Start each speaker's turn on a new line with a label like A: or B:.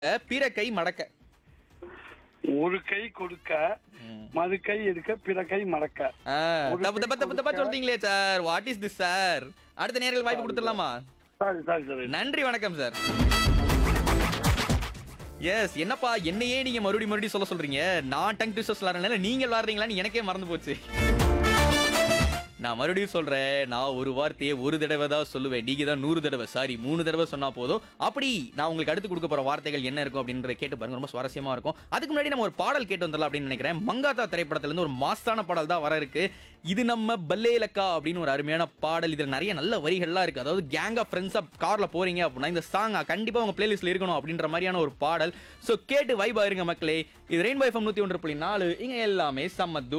A: பிற கை மடக்க
B: ஒரு கை கொடுக்க மறு கை எடுக்க பிற கை மடக்க
A: ஆ,
B: ஒரு
A: தப்பு
B: கை
A: தப்பு தப்பு தப்பா
B: கொடுக்க.
A: சொல்றீங்களே sir what is this sir அடுத்த நேர்கள் வாய்ப்பு கொடுத்துடலாமா
B: சாரி சாரி சார்
A: நன்றி வணக்கம் சார் எஸ் என்னப்பா என்னையே நீங்க மறுபடியும் மறுபடியும் சொல்ல சொல்றீங்க நான் டங் ட்விஸ்டர்ஸ் விளாடுறதுனால நீங்க விளாடுறீங்களான்னு எனக்கே மறந்து போச்சு நான் மறுபடியும் சொல்றேன் நான் ஒரு வார்த்தையை ஒரு தடவை தான் சொல்லுவேன் நீங்க தான் நூறு தடவை சாரி மூணு தடவை சொன்னா போதும் அப்படி நான் உங்களுக்கு அடுத்து கொடுக்க போற வார்த்தைகள் என்ன இருக்கும் அப்படின்றத கேட்டு பாருங்க ரொம்ப சுவாரஸ்யமா இருக்கும் அதுக்கு முன்னாடி நம்ம ஒரு பாடல் கேட்டு வந்துடலாம் அப்படின்னு நினைக்கிறேன் மங்காத்தா திரைப்படத்துல இருந்து ஒரு மாஸ்தான பாடல் தான் வர இருக்கு இது நம்ம பல்லேலக்கா அப்படின்னு ஒரு அருமையான பாடல் இதுல நிறைய நல்ல வரிகள்லாம் இருக்கு அதாவது கேங் ஆஃப் ஃப்ரெண்ட்ஸா கார்ல போறீங்க அப்படின்னா இந்த சாங் கண்டிப்பா உங்க பிளேலிஸ்ட்ல இருக்கணும் அப்படின்ற மாதிரியான ஒரு பாடல் சோ கேட்டு வைபா இருங்க மக்களே இது ரெயின்போ எஃப்எம் நூத்தி ஒன்று புள்ளி நாலு இங்க எல்லாமே சம்மத்து